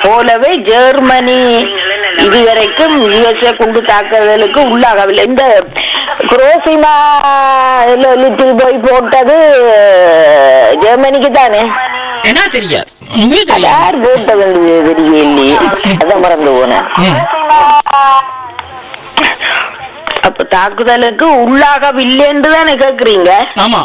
போலவே ஜெர்மனி இதுவரைக்கும் யுஎஸ்ஏ குண்டு தாக்குதலுக்கு உள்ளாகவில்லை இந்த குரோசிமா போய் போட்டது ஜெர்மனிக்கு தானே என்ன தெரியாது உண்மையே அது தெரியாது யார் போட்டது தெரியலையே அதான் மறந்து போனேன் ம். அப்ப தாக்குதலுக்கு உள்ளாகவில்லைன்னு தானே கேக்குறீங்க ஆமா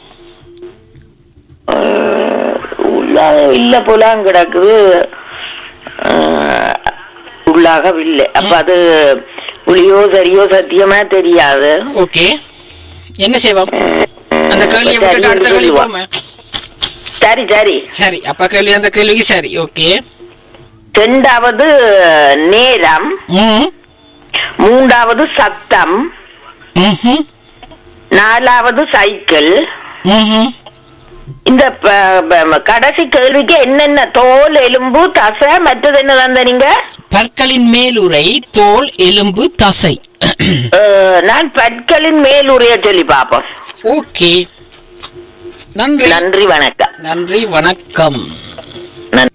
அஹ், உள்ளாக இல்ல போலாம் கிடக்குது அஹ், உள்ளாகவில்லை அப்ப அது புளியோ சரியோ சத்தியமா தெரியாது ஓகே என்ன செய்வோம் அந்த கேள்வியை விட்டுட்டு அடுத்த கேள்வி போமே சரி சரி சரி அப்ப கேள்வி அந்த கேள்விக்கு சரி ஓகே ரெண்டாவது நேரம் ம் மூன்றாவது சத்தம் ம்ஹும். நாலாவது சைக்கிள் ம்ஹும். இந்த ப- ப- கடைசி கேள்விக்கு என்னென்ன தோல் எலும்பு தசை மற்றது என்ன தந்த நீங்க பற்களின் மேலுறை தோல் எலும்பு தசை அஹ், நான் பற்களின் மேல் உரைய சொல்லி பார்ப்போம் ஓகே நன்றி நன்றி வணக்கம் நன்றி வணக்கம் நன்றி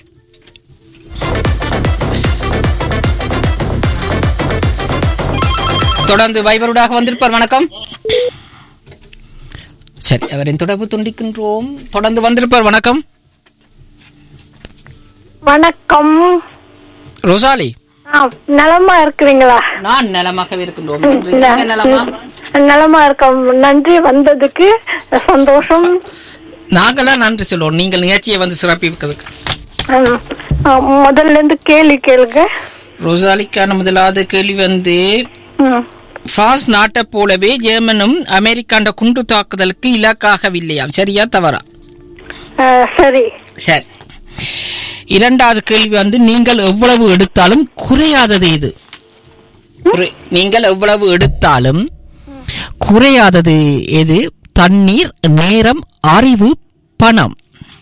தொடர்ந்து வைபருடாக வந்திருப்பார் வணக்கம் சரி அவரின் தொடர்பு துண்டிக்கின்றோம் தொடர்ந்து வந்திருப்பார் வணக்கம் வணக்கம் ரோசாலி ஆ, நலமா இருக்கிறீங்களா நான் நலமாகவே இருக்கின்றோம் நீங்க நலமா நலமா இருக்கோம் நன்றி வந்ததுக்கு சந்தோஷம் நாங்களாம் நன்றி சொல்லுவோம் நீங்கள் நிகழ்ச்சியை வந்து சிறப்பிக்கிறதுக்கு ம், ஆ, முதல்ல இருந்து கேள்வி கேளுங்க ரோசாலிக்கான முதலாவது கேள்வி வந்து ம், பிரான்ஸ் நாட்டை போலவே ஜெர்மனும் அமெரிக்காண்ட குண்டு தாக்குதலுக்கு இலக்காகவில்லையாம் சரியா தவறா ஆ, சரி சரி இரண்டாவது கேள்வி வந்து நீங்கள் எவ்வளவு எடுத்தாலும் குறையாதது எது குறை- நீங்கள் எவ்வளவு எடுத்தாலும் குறையாதது எது தண்ணீர் நேரம் அறிவு பணம்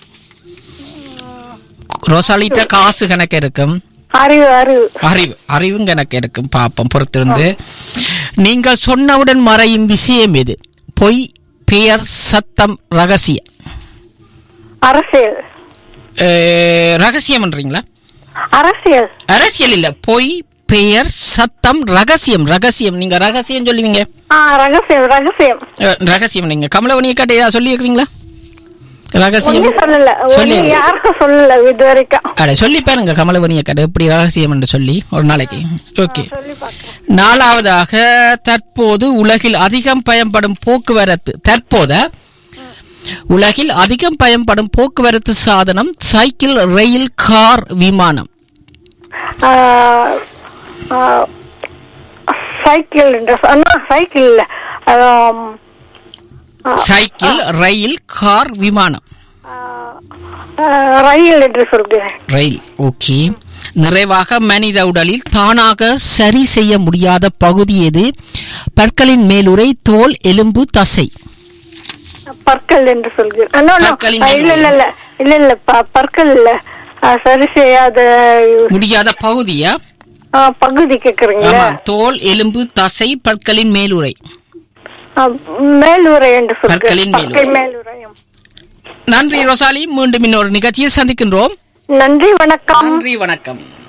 ரோசாலிட்ட காசு கணக்கு இருக்கும் அறிவு அறிவு அறிவு அறிவும் கணக்கு இருக்கும் பாப்போம் பொறுத்திருந்து நீங்கள் சொன்னவுடன் மறையும் விஷயம் எது பொய் பெயர் சத்தம் ரகசியம் அரசியல் அஹ், ரகசியம்ன்றீங்களா அரசியல் அரசியல் இல்ல பொய் பெயர் சத்தம் ரகசியம் ரகசியம் நீங்க ரகசியம் சொல்லுவீங்க ஆ ரகசியம் ரகசியம் அஹ், ரகசியம் நீங்க கமலவணிய கட்டையா சொல்லி இருக்கிறீங்களா ரகசியம் ஒன்னும் சொல்லல சொல்லி ஒன்னும் யாருக்கும் சொல்லல இது வரைக்கும் அட சொல்லி பாருங்க கமலவணிய கடை எப்படி ரகசியம் என்று சொல்லி ஒரு நாளைக்கு ஓகே சொல்லி பார்க்கிறேன் நாலாவதாக தற்போது உலகில் அதிகம் பயன்படும் போக்குவரத்து தற்போத உலகில் அதிகம் பயன்படும் போக்குவரத்து சாதனம் சைக்கிள் ரயில் கார் விமானம் ஆ, ஆ, சைக்கிள் என்று சொ- அண்ணா, சைக்கிள் இல்ல ஆம், ஆ, சைக்கிள் ரயில் கார் விமானம் ஆ, ரயில் என்று சொல்கிறேன் ரயில் ஓகே நிறைவாக மனித உடலில் தானாக சரி செய்ய முடியாத பகுதி எது பற்களின் மேலுறை தோல் எலும்பு தசை பற்கள் என்று சொல்கிறேன் அண்ணா, அண்ணா, பற்களின் ஆ, இல்ல இல்ல இல்ல இல்ல இல்ல ப- பற்கள் இல்ல ஆ, சரி செய்யாத முடியாத பகுதியா ஆ, பகுதி கேக்குறீங்களா ஆமா தோல் எலும்பு தசை பற்களின் மேலுறை ஆ, மேலுறை என்று சொல்கிறேன் பற்களின் மேலுறை. பற்கள் மேலுறையும் நன்றி ரோசாலி மீண்டும் இன்னொரு நிகழ்ச்சியில் சந்திக்கின்றோம் நன்றி வணக்கம் நன்றி வணக்கம்